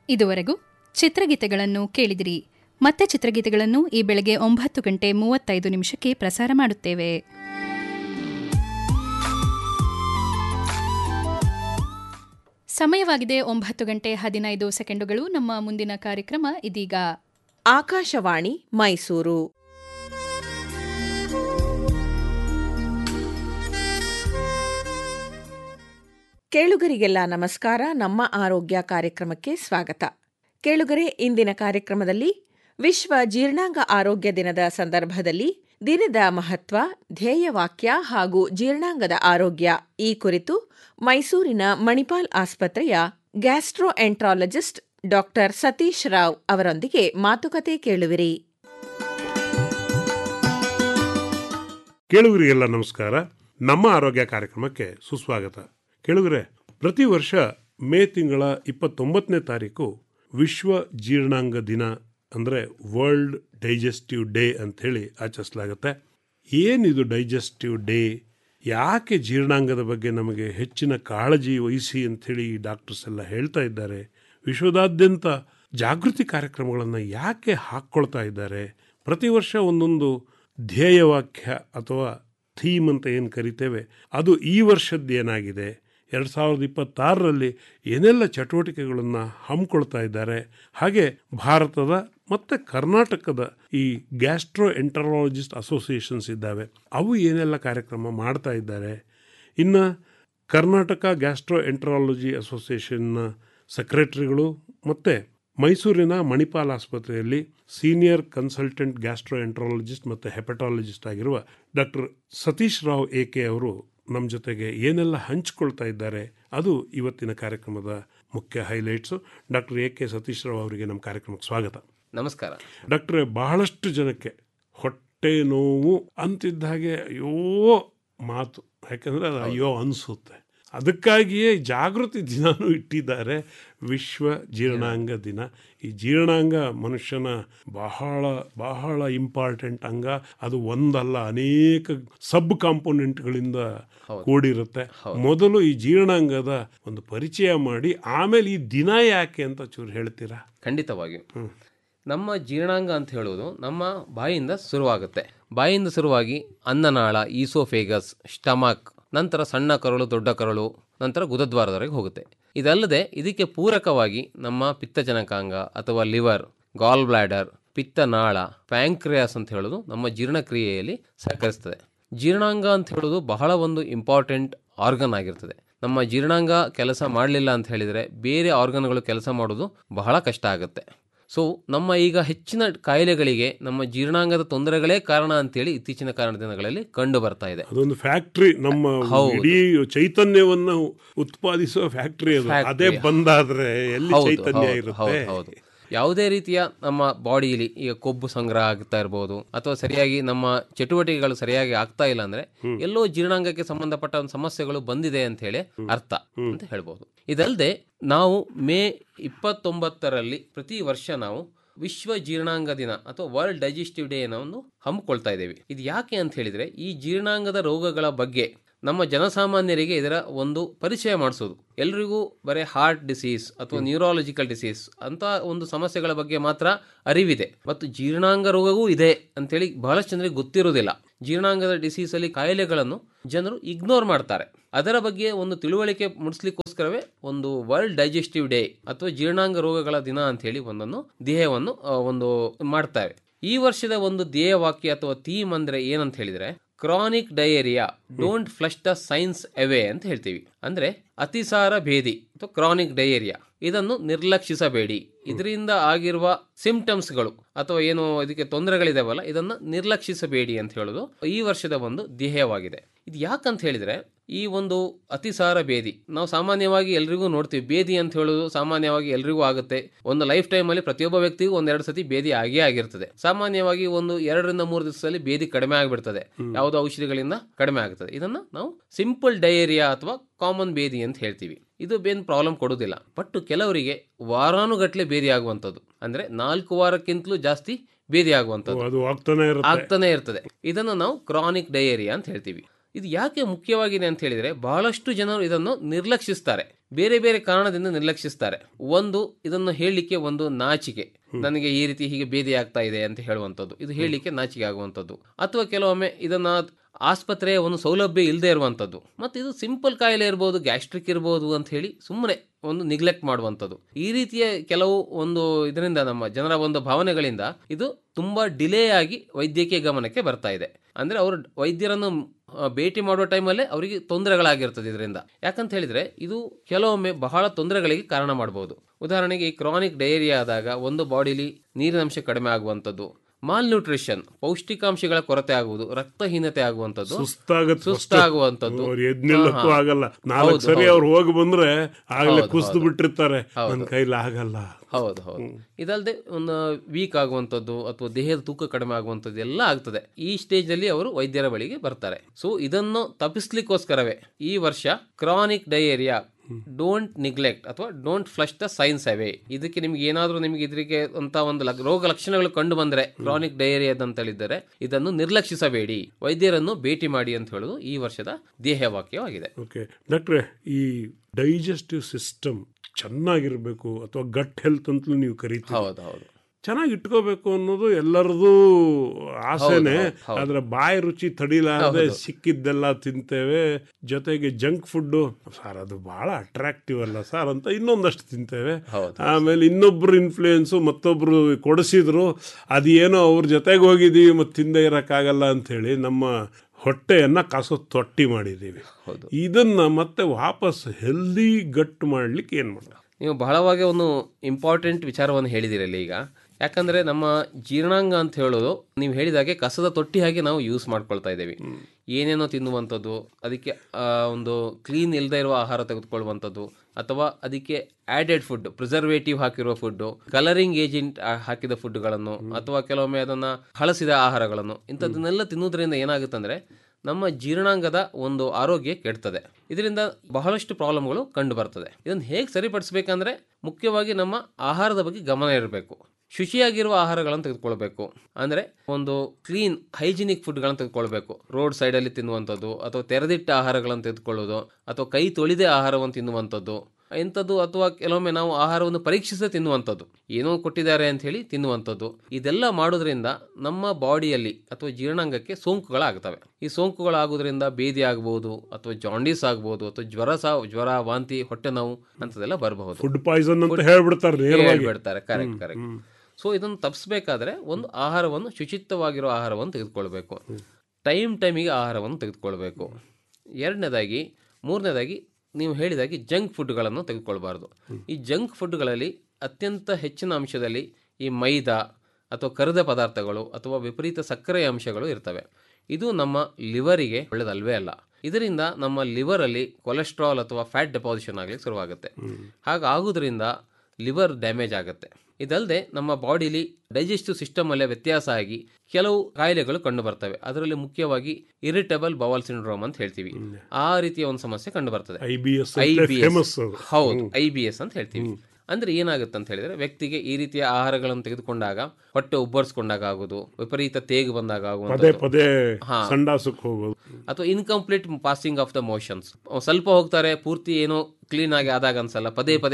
ಇದುವರೆಗೂ ಚಿತ್ರಗೀತೆಗಳನ್ನು ಕೇಳಿದಿರಿ ಮತ್ತೆ ಚಿತ್ರಗೀತೆಗಳನ್ನು ಈ ಬೆಳಗ್ಗೆ ಒಂಬತ್ತು ಗಂಟೆ ಮೂವತ್ತೈದು ನಿಮಿಷಕ್ಕೆ ಪ್ರಸಾರ ಮಾಡುತ್ತೇವೆ ಸಮಯವಾಗಿದೆ ಒಂಬತ್ತು ಗಂಟೆ ಹದಿನೈದು ಸೆಕೆಂಡುಗಳು ನಮ್ಮ ಮುಂದಿನ ಕಾರ್ಯಕ್ರಮ ಇದೀಗ ಆಕಾಶವಾಣಿ ಮೈಸೂರು ಕೇಳುಗರಿಗೆಲ್ಲ ನಮಸ್ಕಾರ ನಮ್ಮ ಆರೋಗ್ಯ ಕಾರ್ಯಕ್ರಮಕ್ಕೆ ಸ್ವಾಗತ ಕೇಳುಗರೆ ಇಂದಿನ ಕಾರ್ಯಕ್ರಮದಲ್ಲಿ ವಿಶ್ವ ಜೀರ್ಣಾಂಗ ಆರೋಗ್ಯ ದಿನದ ಸಂದರ್ಭದಲ್ಲಿ ದಿನದ ಮಹತ್ವ ಧ್ಯೇಯವಾಕ್ಯ ಹಾಗೂ ಜೀರ್ಣಾಂಗದ ಆರೋಗ್ಯ ಈ ಕುರಿತು ಮೈಸೂರಿನ ಮಣಿಪಾಲ್ ಆಸ್ಪತ್ರೆಯ gastroenterologist doctor Satish Rao ಅವರೊಂದಿಗೆ ಮಾತುಕತೆ ಕೇಳುವಿರಿ ಕೇಳುಗರಿಗೆಲ್ಲ ನಮಸ್ಕಾರ ನಮ್ಮ ಆರೋಗ್ಯ ಕಾರ್ಯಕ್ರಮಕ್ಕೆ ಸುಸ್ವಾಗತ ಕೇಳುಗರೆ ಪ್ರತಿ ವರ್ಷ ಮೇ ತಿಂಗಳ ಇಪ್ಪತ್ತೊಂಬತ್ತನೇ ತಾರೀಕು ವಿಶ್ವ ಜೀರ್ಣಾಂಗ ದಿನ ಅಂದರೆ ವರ್ಲ್ಡ್ ಡೈಜೆಸ್ಟಿವ್ ಡೇ ಅಂಥೇಳಿ ಆಚರಿಸಲಾಗುತ್ತೆ ಏನಿದು ಡೈಜೆಸ್ಟಿವ್ ಡೇ ಯಾಕೆ ಜೀರ್ಣಾಂಗದ ಬಗ್ಗೆ ನಮಗೆ ಹೆಚ್ಚಿನ ಕಾಳಜಿ ವಹಿಸಿ ಅಂಥೇಳಿ ಈ ಡಾಕ್ಟರ್ಸ್ ಎಲ್ಲ ಹೇಳ್ತಾ ಇದ್ದಾರೆ ವಿಶ್ವದಾದ್ಯಂತ ಜಾಗೃತಿ ಕಾರ್ಯಕ್ರಮಗಳನ್ನು ಯಾಕೆ ಹಾಕ್ಕೊಳ್ತಾ ಇದ್ದಾರೆ ಪ್ರತಿ ವರ್ಷ ಒಂದೊಂದು ಧ್ಯೇಯವಾಕ್ಯ ಅಥವಾ ಥೀಮ್ ಅಂತ ಏನು ಕರಿತೇವೆ ಅದು ಈ ವರ್ಷದ್ದು ಏನಾಗಿದೆ ಎರಡು ಸಾವಿರದ ಇಪ್ಪತ್ತಾರರಲ್ಲಿ ಏನೆಲ್ಲ ಚಟುವಟಿಕೆಗಳನ್ನು ಹಮ್ಮಿಕೊಳ್ತಾ ಇದ್ದಾರೆ ಹಾಗೆ ಭಾರತದ ಮತ್ತು ಕರ್ನಾಟಕದ ಈ ಗ್ಯಾಸ್ಟ್ರೋ ಎಂಟರಾಲಜಿಸ್ಟ್ ಅಸೋಸಿಯೇಷನ್ಸ್ ಇದ್ದಾವೆ ಅವು ಏನೆಲ್ಲ ಕಾರ್ಯಕ್ರಮ ಮಾಡ್ತಾ ಇದ್ದಾರೆ ಇನ್ನು ಕರ್ನಾಟಕ ಗ್ಯಾಸ್ಟ್ರೋ ಎಂಟರಾಲಜಿ ಅಸೋಸಿಯೇಷನ್ನ ಸೆಕ್ರೆಟರಿಗಳು ಮತ್ತು ಮೈಸೂರಿನ ಮಣಿಪಾಲ್ ಆಸ್ಪತ್ರೆಯಲ್ಲಿ ಸೀನಿಯರ್ ಕನ್ಸಲ್ಟೆಂಟ್ ಗ್ಯಾಸ್ಟ್ರೋ ಎಂಟ್ರಾಲಜಿಸ್ಟ್ ಮತ್ತು ಹೆಪಟಾಲಜಿಸ್ಟ್ ಆಗಿರುವ doctor Satish Rao A K ಅವರು ನಮ್ಮ ಜೊತೆಗೆ ಏನೆಲ್ಲ ಹಂಚಿಕೊಳ್ತಾ ಇದ್ದಾರೆ ಅದು ಇವತ್ತಿನ ಕಾರ್ಯಕ್ರಮದ ಮುಖ್ಯ highlights doctor A K Satish Rao ಅವರಿಗೆ ನಮ್ಮ ಕಾರ್ಯಕ್ರಮಕ್ಕೆ ಸ್ವಾಗತ ನಮಸ್ಕಾರ ಡಾಕ್ಟ್ರೆ ಬಹಳಷ್ಟು ಜನಕ್ಕೆ ಹೊಟ್ಟೆ ನೋವು ಅಂತಿದ್ದ ಹಾಗೆ ಅಯ್ಯೋ ಮಾತು ಯಾಕಂದರೆ ಅದು ಅಯ್ಯೋ ಅನಿಸುತ್ತೆ ಅದಕ್ಕಾಗಿಯೇ ಜಾಗೃತಿ ದಿನಾನೂ ಇಟ್ಟಿದ್ದಾರೆ ವಿಶ್ವ ಜೀರ್ಣಾಂಗ ದಿನ ಈ ಜೀರ್ಣಾಂಗ ಮನುಷ್ಯನ ಬಹಳ ಬಹಳ ಇಂಪಾರ್ಟೆಂಟ್ ಅಂಗ ಅದು ಒಂದಲ್ಲ ಅನೇಕ ಸಬ್ ಕಾಂಪೋನೆಂಟ್ಗಳಿಂದ ಕೂಡಿರುತ್ತೆ ಮೊದಲು ಈ ಜೀರ್ಣಾಂಗದ ಒಂದು ಪರಿಚಯ ಮಾಡಿ ಆಮೇಲೆ ಈ ದಿನ ಯಾಕೆ ಅಂತ ಚೂರು ಹೇಳ್ತೀರಾ ಖಂಡಿತವಾಗಿಯೂ ನಮ್ಮ ಜೀರ್ಣಾಂಗ ಅಂತ ಹೇಳುವುದು ನಮ್ಮ ಬಾಯಿಯಿಂದ ಶುರುವಾಗುತ್ತೆ ಬಾಯಿಯಿಂದ ಶುರುವಾಗಿ ಅನ್ನನಾಳ ಈಸೋಫೇಗಸ್ ಸ್ಟಮಕ್ ನಂತರ ಸಣ್ಣ ಕರಳು ದೊಡ್ಡ ಕರಳು ನಂತರ ಗುದದ್ವಾರದವರೆಗೆ ಹೋಗುತ್ತೆ ಇದಲ್ಲದೆ ಇದಕ್ಕೆ ಪೂರಕವಾಗಿ ನಮ್ಮ ಪಿತ್ತಜನಕಾಂಗ ಅಥವಾ ಲಿವರ್ ಗಾಲ್ ಬ್ಲ್ಯಾಡರ್ ಪಿತ್ತನಾಳ ಪ್ಯಾಂಕ್ರಿಯಾಸ್ ಅಂತ ಹೇಳೋದು ನಮ್ಮ ಜೀರ್ಣಕ್ರಿಯೆಯಲ್ಲಿ ಸಹಕರಿಸ್ತದೆ ಜೀರ್ಣಾಂಗ ಅಂತ ಹೇಳೋದು ಬಹಳ ಒಂದು ಇಂಪಾರ್ಟೆಂಟ್ ಆರ್ಗನ್ ಆಗಿರ್ತದೆ ನಮ್ಮ ಜೀರ್ಣಾಂಗ ಕೆಲಸ ಮಾಡಲಿಲ್ಲ ಅಂತ ಹೇಳಿದರೆ ಬೇರೆ ಆರ್ಗನ್ಗಳು ಕೆಲಸ ಮಾಡೋದು ಬಹಳ ಕಷ್ಟ ಆಗುತ್ತೆ ಸೊ ನಮ್ಮ ಈಗ ಹೆಚ್ಚಿನ ಕಾಯಿಲೆಗಳಿಗೆ ನಮ್ಮ ಜೀರ್ಣಾಂಗದ ತೊಂದರೆಗಳೇ ಕಾರಣ ಅಂತೇಳಿ ಇತ್ತೀಚಿನ ಕಾರಣ ದಿನಗಳಲ್ಲಿ ಕಂಡು ಬರ್ತಾ ಇದೆ ಅದೊಂದು ಫ್ಯಾಕ್ಟ್ರಿ ನಮ್ಮ ಹೌದು. ಇಡೀ ಚೈತನ್ಯವನ್ನ ಉತ್ಪಾದಿಸುವ ಫ್ಯಾಕ್ಟ್ರಿ ಅದು Factory. ಅದೇ ಬಂದಾದ್ರೆ ಎಲ್ಲಿ ಹೌದು, ಚೈತನ್ಯ ಹೌದು, ಇರುತ್ತೆ ಹೌದು, ಹೌದು. ಯಾವುದೇ ರೀತಿಯ ನಮ್ಮ ಬಾಡಿಯಲ್ಲಿ ಈಗ ಕೊಬ್ಬು ಸಂಗ್ರಹ ಆಗ್ತಾ ಇರ್ಬೋದು ಅಥವಾ ಸರಿಯಾಗಿ ನಮ್ಮ ಚಟುವಟಿಕೆಗಳು ಸರಿಯಾಗಿ ಆಗ್ತಾ ಇಲ್ಲ ಅಂದ್ರೆ ಎಲ್ಲೋ ಜೀರ್ಣಾಂಗಕ್ಕೆ ಸಂಬಂಧಪಟ್ಟ ಒಂದು ಸಮಸ್ಯೆಗಳು ಬಂದಿದೆ ಅಂತ ಹೇಳಿ ಅರ್ಥ ಅಂತ ಹೇಳ್ಬೋದು ಇದಲ್ಲದೆ ನಾವು ಮೇ ಇಪ್ಪತ್ತೊಂಬತ್ತರಲ್ಲಿ ಪ್ರತಿ ವರ್ಷ ನಾವು ವಿಶ್ವ ಜೀರ್ಣಾಂಗ ದಿನ ಅಥವಾ ವರ್ಲ್ಡ್ ಡೈಜೆಸ್ಟಿವ್ ಡೇ ಒಂದು ಹಮ್ಮಿಕೊಳ್ತಾ ಇದ್ದೇವೆ ಇದು ಯಾಕೆ ಅಂತ ಹೇಳಿದ್ರೆ ಈ ಜೀರ್ಣಾಂಗದ ರೋಗಗಳ ಬಗ್ಗೆ ನಮ್ಮ ಜನಸಾಮಾನ್ಯರಿಗೆ ಇದರ ಒಂದು ಪರಿಚಯ ಮಾಡಿಸೋದು ಎಲ್ರಿಗೂ ಬರೀ ಹಾರ್ಟ್ ಡಿಸೀಸ್ ಅಥವಾ ನ್ಯೂರಾಲಜಿಕಲ್ ಡಿಸೀಸ್ ಅಂತ ಒಂದು ಸಮಸ್ಯೆಗಳ ಬಗ್ಗೆ ಮಾತ್ರ ಅರಿವಿದೆ ಮತ್ತು ಜೀರ್ಣಾಂಗ ರೋಗವೂ ಇದೆ ಅಂತೇಳಿ ಬಹಳಷ್ಟು ಜನರಿಗೆ ಗೊತ್ತಿರೋದಿಲ್ಲ ಜೀರ್ಣಾಂಗದ ಡಿಸೀಸ್ ಅಲ್ಲಿ ಕಾಯಿಲೆಗಳನ್ನು ಜನರು ಇಗ್ನೋರ್ ಮಾಡ್ತಾರೆ ಅದರ ಬಗ್ಗೆ ಒಂದು ತಿಳುವಳಿಕೆ ಮೂಡಿಸ್ಲಿಕ್ಕೋಸ್ಕರವೇ ಒಂದು ವರ್ಲ್ಡ್ ಡೈಜೆಸ್ಟಿವ್ ಡೇ ಅಥವಾ ಜೀರ್ಣಾಂಗ ರೋಗಗಳ ದಿನ ಅಂತ ಹೇಳಿ ಒಂದನ್ನು ಧ್ಯೇಯವನ್ನು ಆ, ಒಂದು ಮಾಡ್ತಾರೆ ಈ ವರ್ಷದ ಒಂದು ಧ್ಯೇಯವಾಕ್ಯ ಅಥವಾ ಥೀಮ್ ಅಂದ್ರೆ ಏನಂತ ಹೇಳಿದ್ರೆ chronic diarrhoea don't flush the signs away ಅಂತ ಹೇಳ್ತೀವಿ ಅಂದ್ರೆ ಅತಿಸಾರ ಭೇದಿ ಅಥವಾ ಕ್ರಾನಿಕ್ ಡಯೇರಿಯಾ ಇದನ್ನು ನಿರ್ಲಕ್ಷಿಸಬೇಡಿ ಇದರಿಂದ ಆಗಿರುವ ಸಿಂಪ್ಟಮ್ಸ್ಗಳು ಅಥವಾ ಏನು ಇದಕ್ಕೆ ತೊಂದರೆಗಳಿದಾವಲ್ಲ ಇದನ್ನ ನಿರ್ಲಕ್ಷಿಸಬೇಡಿ ಅಂತ ಹೇಳೋದು ಈ ವರ್ಷದ ಒಂದು ಧ್ಯೇಯವಾಗಿದೆ ಇದು ಯಾಕಂತ ಹೇಳಿದ್ರೆ ಈ ಒಂದು ಅತಿಸಾರ ಬೇದಿ ನಾವು ಸಾಮಾನ್ಯವಾಗಿ ಎಲ್ರಿಗೂ ನೋಡ್ತೀವಿ ಬೇದಿ ಅಂತ ಹೇಳೋದು ಸಾಮಾನ್ಯವಾಗಿ ಎಲ್ರಿಗೂ ಆಗುತ್ತೆ ಒಂದು ಲೈಫ್ ಟೈಮ್ ಅಲ್ಲಿ ಪ್ರತಿಯೊಬ್ಬ ವ್ಯಕ್ತಿಗೂ ಒಂದೆರಡು ಸತಿ ಬೇದಿ ಆಗೇ ಆಗಿರ್ತದೆ ಸಾಮಾನ್ಯವಾಗಿ ಒಂದು ಎರಡರಿಂದ ಮೂರು ದಿವಸದಲ್ಲಿ ಬೇದಿ ಕಡಿಮೆ ಆಗಿಬಿಡ್ತದೆ ಯಾವುದೋ ಔಷಧಿಗಳಿಂದ ಕಡಿಮೆ ಆಗುತ್ತದೆ ಇದನ್ನ ನಾವು ಸಿಂಪಲ್ ಡಯೇರಿಯಾ ಅಥವಾ ಕಾಮನ್ ಬೇದಿ ಅಂತ ಹೇಳ್ತೀವಿ ಇದು ಬೇನ್ ಪ್ರಾಬ್ಲಮ್ ಕೊಡೋದಿಲ್ಲ ಬಟ್ ಕೆಲವರಿಗೆ ವಾರಾನುಗಟ್ಲೆ ಬೇದಿ ಆಗುವಂಥದ್ದು ಅಂದ್ರೆ ನಾಲ್ಕು ವಾರಕ್ಕಿಂತಲೂ ಜಾಸ್ತಿ ಬೇದಿ ಆಗುವಂಥದ್ದು ಅದು ಆಗ್ತಾನೆ ಇರುತ್ತೆ ಆಗ್ತಾನೆ ಇರ್ತದೆ ಇದನ್ನು ನಾವು ಕ್ರಾನಿಕ್ ಡಯೇರಿಯಾ ಅಂತ ಹೇಳ್ತೀವಿ ಇದು ಯಾಕೆ ಮುಖ್ಯವಾಗಿದೆ ಅಂತ ಹೇಳಿದ್ರೆ ಬಹಳಷ್ಟು ಜನರು ಇದನ್ನು ನಿರ್ಲಕ್ಷಿಸ್ತಾರೆ ಬೇರೆ ಬೇರೆ ಕಾರಣದಿಂದ ನಿರ್ಲಕ್ಷಿಸ್ತಾರೆ ಒಂದು ಇದನ್ನು ಹೇಳಲಿಕ್ಕೆ ಒಂದು ನಾಚಿಕೆ ನನಗೆ ಈ ರೀತಿ ಹೀಗೆ ಬೇದಿ ಆಗ್ತಾ ಇದೆ ಅಂತ ಹೇಳುವಂಥದ್ದು ಇದು ಹೇಳಲಿಕ್ಕೆ ನಾಚಿಕೆ ಆಗುವಂಥದ್ದು ಅಥವಾ ಕೆಲವೊಮ್ಮೆ ಇದನ್ನ ಆಸ್ಪತ್ರೆಯ ಒಂದು ಸೌಲಭ್ಯ ಇಲ್ಲದೆ ಇರುವಂಥದ್ದು ಮತ್ತು ಇದು ಸಿಂಪಲ್ ಕಾಯಿಲೆ ಇರ್ಬೋದು ಗ್ಯಾಸ್ಟ್ರಿಕ್ ಇರ್ಬೋದು ಅಂತ ಹೇಳಿ ಸುಮ್ಮನೆ ಒಂದು ನಿಗ್ಲೆಕ್ಟ್ ಮಾಡುವಂಥದ್ದು ಈ ರೀತಿಯ ಕೆಲವು ಒಂದು ಇದರಿಂದ ನಮ್ಮ ಜನರ ಒಂದು ಭಾವನೆಗಳಿಂದ ಇದು ತುಂಬಾ ಡಿಲೇ ಆಗಿ ವೈದ್ಯಕೀಯ ಗಮನಕ್ಕೆ ಬರ್ತಾ ಇದೆ ಅಂದ್ರೆ ಅವರು ವೈದ್ಯರನ್ನು ಆ, ಭೇಟಿ ಮಾಡುವ ಟೈಮಲ್ಲೇ ಅವರಿಗೆ ತೊಂದರೆಗಳಾಗಿರ್ತದೆ ಇದರಿಂದ ಯಾಕಂತ ಹೇಳಿದ್ರೆ ಇದು ಕೆಲವೊಮ್ಮೆ ಬಹಳ ತೊಂದರೆಗಳಿಗೆ ಕಾರಣ ಮಾಡಬಹುದು ಉದಾಹರಣೆಗೆ ಈ ಕ್ರಾನಿಕ್ ಡಯೇರಿಯಾ ಆದಾಗ ಒಂದು ಬಾಡಿಲಿ ನೀರಿನ ಅಂಶ ಕಡಿಮೆ ಆಗುವಂಥದ್ದು ಮಾಲ್ ನ್ಯೂಟ್ರಿಷನ್ ಪೌಷ್ಟಿಕಾಂಶಗಳ ಕೊರತೆ ಆಗುವುದು ರಕ್ತಹೀನತೆ ಆಗುವಂಥದ್ದು ಸುಸ್ತಾಗತ್ತೆ ಸುಸ್ತಾಗುವಂಥದ್ದು ಅವ್ರು ಎದ್ ನಿಲ್ಲಕ್ಕೂ ಹಾ, ಹಾ. ಆಗಲ್ಲ ನಾಲ್ಕು ಹೌದು, ಸರಿ ಹೌದು. ಅವ್ರು ಹೋಗಿ ಬಂದ್ರೆ ಆಗ್ಲೇ ಹೌದು, ಕುಸ್ದು ಹೌದು. ಬಿಟ್ಟಿರ್ತಾರೆ ಹೌದು. ನನ್ನ ಕೈಲಿ ಆಗಲ್ಲ ಹೌದು ಹೌದು ಇದಲ್ಲದೆ ಒಂದು ವೀಕ್ ಆಗುವಂಥದ್ದು ಅಥವಾ ದೇಹದ ತೂಕ ಕಡಿಮೆ ಆಗುವಂಥದ್ದು ಎಲ್ಲ ಆಗ್ತದೆ ಈ ಸ್ಟೇಜ್ ಅಲ್ಲಿ ಅವರು ವೈದ್ಯರ ಬಳಿಗೆ ಬರ್ತಾರೆ ಸೊ ಇದನ್ನು ತಪ್ಪಿಸ್ಲಿಕ್ಕೋಸ್ಕರವೇ ಈ ವರ್ಷ ಕ್ರಾನಿಕ್ ಡಯೇರಿಯಾ ಡೋಂಟ್ ನಿಗ್ಲೆಕ್ಟ್ ಅಥವಾ don't flush the signs away ಇದಕ್ಕೆ ನಿಮ್ಗೆ ಏನಾದರೂ ನಿಮ್ಗೆ ಇದಕ್ಕೆ ಅಂತ ಒಂದು ಲಗ್- ರೋಗ ಲಕ್ಷಣಗಳು ಕಂಡು ಬಂದ್ರೆ ಕ್ರಾನಿಕ್ ಡಯೇರಿಯಾ ಅಂತ ಹೇಳಿದರೆ ಇದನ್ನು ನಿರ್ಲಕ್ಷಿಸಬೇಡಿ ವೈದ್ಯರನ್ನು ಭೇಟಿ ಮಾಡಿ ಅಂತ ಹೇಳುವುದು ಈ ವರ್ಷದ ಧ್ಯೇಯವಾಕ್ಯವಾಗಿದೆ ಓಕೆ ಡಾಕ್ಟ್ರೆ ಈ ಡೈಜೆಸ್ಟಿವ್ ಸಿಸ್ಟಮ್ ಚೆನ್ನಾಗಿರ್ಬೇಕು ಅಥವಾ ಗಟ್ ಹೆಲ್ತ್ ಅಂತಲೂ ನೀವು ಕರಿತೀವಿ ಹೌದು ಹೌದು ಚೆನ್ನಾಗಿ ಇಟ್ಕೋಬೇಕು ಅನ್ನೋದು ಎಲ್ಲರದು ಆಸೆನೆ ಹೌದು, ಹೌದು. ಆದ್ರೆ ಬಾಯಿ ರುಚಿ ತಡಿಲಾರದೆ ಸಿಕ್ಕಿದ್ದೆಲ್ಲ ತಿಂತೇವೆ ಜೊತೆಗೆ ಜಂಕ್ ಫುಡ್ ಸರ್ ಅದು ಬಹಳ ಅಟ್ರಾಕ್ಟಿವ್ ಅಲ್ಲ ಸರ್ ಅಂತ ಇನ್ನೊಂದಷ್ಟು ತಿಂತೇವೆ ಹೌದು. ಆಮೇಲೆ ಇನ್ನೊಬ್ರು ಇನ್ಫ್ಲೂಯೆನ್ಸು ಮತ್ತೊಬ್ರು ಕೊಡಿಸಿದ್ರು ಅದೇನೋ ಅವ್ರ ಜೊತೆಗೆ ಹೋಗಿದೀವಿ ಮತ್ತೆ ತಿಂದೇ ಇರೋಕ್ಕಾಗಲ್ಲ ಅಂಥೇಳಿ ನಮ್ಮ ಹೊಟ್ಟೆಯನ್ನ ಕಾಸು ತೊಟ್ಟಿ ಮಾಡಿದ್ದೀವಿ ಹೌದು. ಇದನ್ನ ಮತ್ತೆ ವಾಪಸ್ ಹೆಲ್ದಿ ಗಟ್ ಮಾಡ್ಲಿಕ್ಕೆ ಏನ್ ಮಾಡೋದು ನೀವು ಬಹಳವಾಗಿ ಒಂದು ಇಂಪಾರ್ಟೆಂಟ್ ವಿಚಾರವನ್ನು ಹೇಳಿದಿರಲ್ಲ ಈಗ ಯಾಕಂದ್ರೆ ನಮ್ಮ ಜೀರ್ಣಾಂಗ ಅಂತ ಹೇಳೋದು ನೀವು ಹೇಳಿದಾಗೆ ಕಸದ ತೊಟ್ಟಿ ಹಾಗೆ ನಾವು ಯೂಸ್ ಮಾಡ್ಕೊಳ್ತಾ ಇದ್ದೇವೆ ಏನೇನೋ ತಿನ್ನುವಂಥದ್ದು ಅದಕ್ಕೆ ಆ, ಒಂದು ಕ್ಲೀನ್ ಇಲ್ಲದೆ ಇರುವ ಆಹಾರ ತೆಗೆದುಕೊಳ್ಳುವಂಥದ್ದು ಅಥವಾ ಅದಕ್ಕೆ ಆಡೆಡ್ ಫುಡ್ ಪ್ರಿಸರ್ವೇಟಿವ್ ಹಾಕಿರುವ ಫುಡ್ ಕಲರಿಂಗ್ ಏಜೆಂಟ್ ಹಾಕಿದ ಫುಡ್ಗಳನ್ನು ಅಥವಾ ಕೆಲವೊಮ್ಮೆ ಅದನ್ನ ಹಳಸಿದ ಆಹಾರಗಳನ್ನು ಇಂಥದ್ದನ್ನೆಲ್ಲ ತಿನ್ನುವುದರಿಂದ ಏನಾಗುತ್ತಂದ್ರೆ ನಮ್ಮ ಜೀರ್ಣಾಂಗದ ಒಂದು ಆರೋಗ್ಯ ಕೆಡ್ತದೆ ಇದರಿಂದ ಬಹಳಷ್ಟು ಪ್ರಾಬ್ಲಮ್ಗಳು ಕಂಡು ಬರ್ತದೆ ಇದನ್ನು ಹೇಗೆ ಸರಿಪಡಿಸಬೇಕಂದ್ರೆ ಮುಖ್ಯವಾಗಿ ನಮ್ಮ ಆಹಾರದ ಬಗ್ಗೆ ಗಮನ ಇರಬೇಕು ಶುಚಿಯಾಗಿರುವ ಆಹಾರಗಳನ್ನು ತೆಗೆದುಕೊಳ್ಬೇಕು ಅಂದರೆ ಒಂದು ಕ್ಲೀನ್ ಹೈಜಿನಿಕ್ ಫುಡ್ಗಳನ್ನು ತೆಗೆದುಕೊಳ್ಬೇಕು ರೋಡ್ ಸೈಡಲ್ಲಿ ತಿನ್ನುವಂಥದ್ದು ಅಥವಾ ತೆರೆದಿಟ್ಟ ಆಹಾರಗಳನ್ನು ತೆಗೆದುಕೊಳ್ಳೋದು ಅಥವಾ ಕೈ ತೊಳೆದೇ ಆಹಾರವನ್ನು ತಿನ್ನುವಂಥದ್ದು ಇಂಥದ್ದು ಅಥವಾ ಕೆಲವೊಮ್ಮೆ ನಾವು ಆಹಾರವನ್ನು ಪರೀಕ್ಷಿಸದೆ ತಿನ್ನುವಂಥದ್ದು ಏನೋ ಕೊಟ್ಟಿದ್ದಾರೆ ಅಂತ ಹೇಳಿ ತಿನ್ನುವಂಥದ್ದು ಇದೆಲ್ಲ ಮಾಡೋದ್ರಿಂದ ನಮ್ಮ ಬಾಡಿಯಲ್ಲಿ ಅಥವಾ ಜೀರ್ಣಾಂಗಕ್ಕೆ ಸೋಂಕುಗಳಾಗ್ತವೆ ಈ ಸೋಂಕುಗಳಾಗೋದ್ರಿಂದ ಬೇದಿ ಆಗ್ಬೋದು ಅಥವಾ ಜಾಂಡೀಸ್ ಆಗ್ಬೋದು ಅಥವಾ ಜ್ವರ ಸಹ ಜ್ವರ ವಾಂತಿ ಹೊಟ್ಟೆ ನೋವು ಅಂಥದ್ದೆಲ್ಲ ಬರಬಹುದು ಫುಡ್ ಪಾಯ್ಸನ್ ಅಂತ ಹೇಳ್ಬಿಡ್ತಾರೆ ನೇರವಾಗಿ ಹೇಳ್ಬಿಡ್ತಾರೆ ಕರೆಕ್ಟ್ ಕರೆಕ್ಟ್ ಸೊ ಇದನ್ನು ತಪ್ಪಿಸ್ಬೇಕಾದ್ರೆ ಒಂದು ಆಹಾರವನ್ನು ಶುಚಿತ್ವವಾಗಿರೋ ಆಹಾರವನ್ನು ತೆಗೆದುಕೊಳ್ಬೇಕು ಟೈಮ್ ಟೈಮಿಗೆ ಆಹಾರವನ್ನು ತೆಗೆದುಕೊಳ್ಬೇಕು ಎರಡನೇದಾಗಿ ಮೂರನೇದಾಗಿ ನೀವು ಹೇಳಿದಾಗೆ ಜಂಕ್ ಫುಡ್ಗಳನ್ನು ತೆಗೆದುಕೊಳ್ಬಾರ್ದು ಈ ಜಂಕ್ ಫುಡ್ಗಳಲ್ಲಿ ಅತ್ಯಂತ ಹೆಚ್ಚಿನ ಅಂಶದಲ್ಲಿ ಈ ಮೈದಾ ಅಥವಾ ಕರಿದ ಪದಾರ್ಥಗಳು ಅಥವಾ ವಿಪರೀತ ಸಕ್ಕರೆಯ ಅಂಶಗಳು ಇರ್ತವೆ ಇದು ನಮ್ಮ ಲಿವರಿಗೆ ಒಳ್ಳೆಯದಲ್ವೇ ಅಲ್ಲ ಇದರಿಂದ ನಮ್ಮ ಲಿವರಲ್ಲಿ ಕೊಲೆಸ್ಟ್ರಾಲ್ ಅಥವಾ ಫ್ಯಾಟ್ ಡೆಪಾಸಿಷನ್ ಆಗಲಿಕ್ಕೆ ಶುರುವಾಗುತ್ತೆ ಹಾಗಾಗೋದ್ರಿಂದ ಲಿವರ್ ಡ್ಯಾಮೇಜ್ ಆಗುತ್ತೆ ಇದಲ್ಲದೆ ನಮ್ಮ ಬಾಡಿಲಿ ಡೈಜೆಸ್ಟಿವ್ ಸಿಸ್ಟಮ್ ಅಲ್ಲೇ ವ್ಯತ್ಯಾಸ ಆಗಿ ಕೆಲವು ಕಾಯಿಲೆಗಳು ಕಂಡು ಬರ್ತವೆ ಅದರಲ್ಲಿ ಮುಖ್ಯವಾಗಿ ಇರಿಟೇಬಲ್ ಬವಲ್ ಸಿಂಡ್ರೋಮ್ ಅಂತ ಹೇಳ್ತೀವಿ ಆ ರೀತಿಯ ಒಂದು ಸಮಸ್ಯೆ ಕಂಡು ಬರ್ತದೆ I B S I B famous S ಹೌದು ಐ ಬಿ ಎಸ್ ಅಂತ ಹೇಳ್ತೀವಿ ಅಂದ್ರೆ ಏನಾಗುತ್ತೆ ಅಂತ ಹೇಳಿದ್ರೆ ವ್ಯಕ್ತಿಗೆ ಈ ರೀತಿಯ ಆಹಾರಗಳನ್ನು ತೆಗೆದುಕೊಂಡಾಗ ಹೊಟ್ಟೆ ಉಬ್ಬರಿಸ್ಕೊಂಡಾಗ ಆಗೋದು ವಿಪರೀತ ತೇಗು ಬಂದಾಗ ಪದೇ ಆಗುವಂಥದ್ದು ಪದೇ ಹಾ. ಸಂಡಾಸಕ್ಕೆ ಹೋಗೋದು ಅಥವಾ incomplete passing of the motions ಸ್ವಲ್ಪ ಹೋಗ್ತಾರೆ ಪೂರ್ತಿ ಏನೋ ಕ್ಲೀನ್ ಆಗಿ ಆದಾಗ ಅನ್ಸಲ್ಲ ಪದೇ ಪದೇ